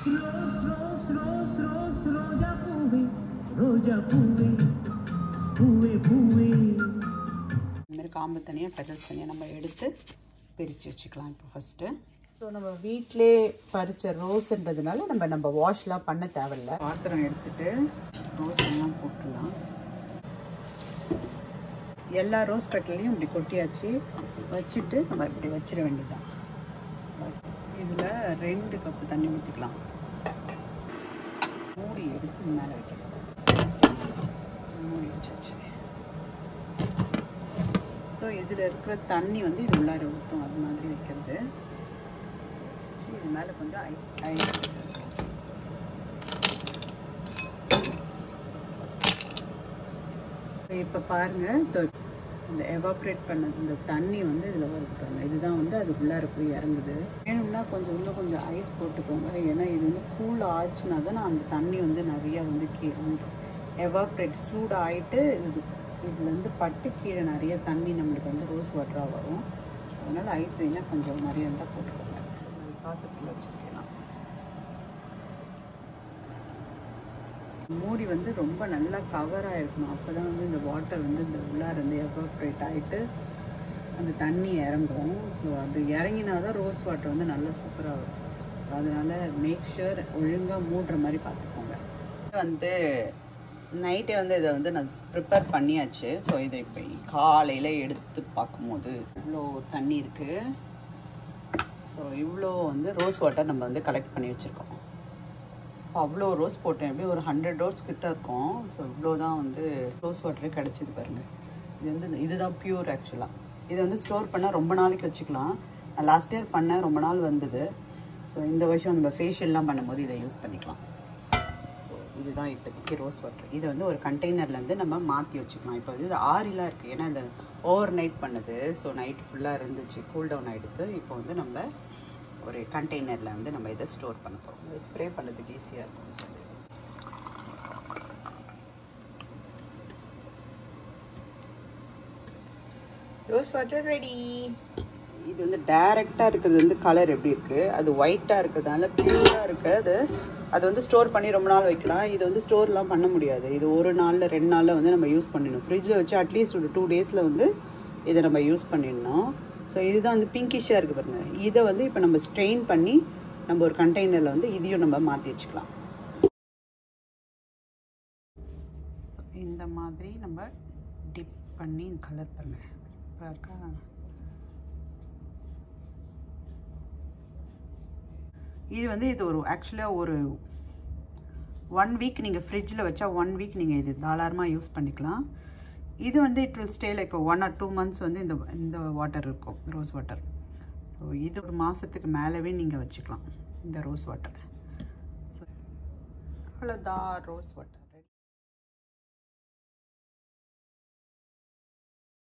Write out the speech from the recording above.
rose rose rose rose ரோஜா பூவே ரோஜா பூவே பூவே பூவே இந்த மாதிரி காம்பு தனியாக பெட்டல்ஸ் தனியாக நம்ம எடுத்து பிரித்து வச்சுக்கலாம் இப்போ ஃபஸ்ட்டு ஸோ நம்ம வீட்டிலே பறித்த ரோஸ்ன்றதுனால நம்ம நம்ம வாஷ்லாம் பண்ண தேவையில்ல பாத்திரம் எடுத்துட்டு ரோஸ் எல்லாம் போட்டுடலாம் எல்லா ரோஸ் பெட்டலையும் இப்படி கொட்டியாச்சு வச்சுட்டு நம்ம இப்படி வச்சிட வேண்டியதுதான் இதில் ரெண்டு கப்பு தண்ணி ஊற்றிக்கலாம் மூடி எடுத்து மேலே வைக்கலாம் மூடி வச்சாச்சு ஸோ இதில் இருக்கிற தண்ணி வந்து இது உள்ளார ஊற்றும் அது மாதிரி வைக்கிறது வச்சு இது மேலே கொஞ்சம் ஐஸ் ஐஸ் இப்போ பாருங்கள் இந்த எவாப்ரேட் பண்ண இந்த தண்ணி வந்து இதில் வருது பாருங்க இதுதான் வந்து அது உள்ளார போய் இறங்குது வேணும்னா கொஞ்சம் இன்னும் கொஞ்சம் ஐஸ் போட்டுக்கோங்க ஏன்னா இது வந்து கூல் ஆச்சுன்னா தான் அந்த தண்ணி வந்து நிறையா வந்து கீழே எவாப்ரேட் சூடாயிட்டு இது இதுலேருந்து பட்டு கீழே நிறைய தண்ணி நம்மளுக்கு வந்து ரோஸ் வாட்டராக வரும் ஸோ அதனால் ஐஸ் வேணால் கொஞ்சம் நிறைய இருந்தால் போட்டுக்கோங்க பாத்திரத்தில் வச்சுருக்கலாம் மூடி வந்து ரொம்ப நல்லா கவராக இருக்கணும் அப்போ தான் வந்து இந்த வாட்டர் வந்து இந்த உள்ளார இருந்து எவாப்ரேட் ஆகிட்டு அந்த தண்ணி இறங்கும் ஸோ அது இறங்கினா தான் ரோஸ் வாட்டர் வந்து நல்லா சூப்பராக வரும் ஸோ அதனால் மேக் ஷுர் ஒழுங்காக மூடுற மாதிரி பார்த்துக்கோங்க வந்து நைட்டே வந்து இதை வந்து நான் ப்ரிப்பேர் பண்ணியாச்சு ஸோ இதை இப்போ காலையில் எடுத்து பார்க்கும்போது இவ்வளோ தண்ணி இருக்குது ஸோ இவ்வளோ வந்து ரோஸ் வாட்டர் நம்ம வந்து கலெக்ட் பண்ணி வச்சுருக்கோம் அவ்வளோ ரோஸ் போட்டேன் எப்படி ஒரு ஹண்ட்ரட் ரோஸ் கிட்ட இருக்கும் ஸோ இவ்வளோ தான் வந்து ரோஸ் வாட்டரே கிடச்சிது பாருங்கள் இது வந்து இதுதான் பியூர் ஆக்சுவலாக இது வந்து ஸ்டோர் பண்ணால் ரொம்ப நாளைக்கு வச்சுக்கலாம் நான் லாஸ்ட் இயர் பண்ணேன் ரொம்ப நாள் வந்தது ஸோ இந்த வருஷம் நம்ம ஃபேஷியல்லாம் பண்ணும்போது இதை யூஸ் பண்ணிக்கலாம் ஸோ இதுதான் இப்போதைக்கு ரோஸ் வாட்டர் இதை வந்து ஒரு கண்டெய்னர்லேருந்து நம்ம மாற்றி வச்சுக்கலாம் இப்போ வந்து இது ஆறிலாம் இருக்குது ஏன்னா இந்த ஓவர் நைட் பண்ணுது ஸோ நைட் ஃபுல்லாக இருந்துச்சு கூல் டவுன் ஆகிடுது இப்போ வந்து நம்ம ஒரு கண்டெய்னரில் வந்து நம்ம இதை ஸ்டோர் பண்ண போகிறோம் இதை ஸ்ப்ரே பண்ணுறதுக்கு ஈஸியாக இருக்கும் ஸோ இது ரோஸ் வாட்டர் ரெடி இது வந்து டைரெக்டாக இருக்கிறது வந்து கலர் எப்படி இருக்குது அது ஒயிட்டாக இருக்கிறதுனால பியூராக இருக்குது அது அது வந்து ஸ்டோர் பண்ணி ரொம்ப நாள் வைக்கலாம் இது வந்து ஸ்டோர்லாம் பண்ண முடியாது இது ஒரு நாளில் ரெண்டு நாளில் வந்து நம்ம யூஸ் பண்ணிடணும் ஃப்ரிட்ஜில் வச்சு அட்லீஸ்ட் ஒரு டூ டேஸில் வந்து இதை நம்ம யூஸ் பண்ணிடணும் ஸோ இதுதான் வந்து பிங்கிஷாக இருக்குது பாருங்க இதை வந்து இப்போ நம்ம ஸ்ட்ரெயின் பண்ணி நம்ம ஒரு கண்டெய்னரில் வந்து இதையும் நம்ம மாற்றி வச்சுக்கலாம் ஸோ இந்த மாதிரி நம்ம டிப் பண்ணி கலர் பண்ண இருக்கா இது வந்து இது ஒரு ஆக்சுவலாக ஒரு ஒன் வீக் நீங்கள் ஃப்ரிட்ஜில் வச்சா ஒன் வீக் நீங்கள் இது தாராளமாக யூஸ் பண்ணிக்கலாம் இது வந்து it will stay like one or two months வந்து இந்த இந்த வாட்டர் இருக்கும் ரோஸ் வாட்டர் ஸோ இது ஒரு மாதத்துக்கு மேலவே நீங்கள் வச்சுக்கலாம் இந்த ரோஸ் வாட்டர் ஸோ அவ்வளோதான் ரோஸ் வாட்டர்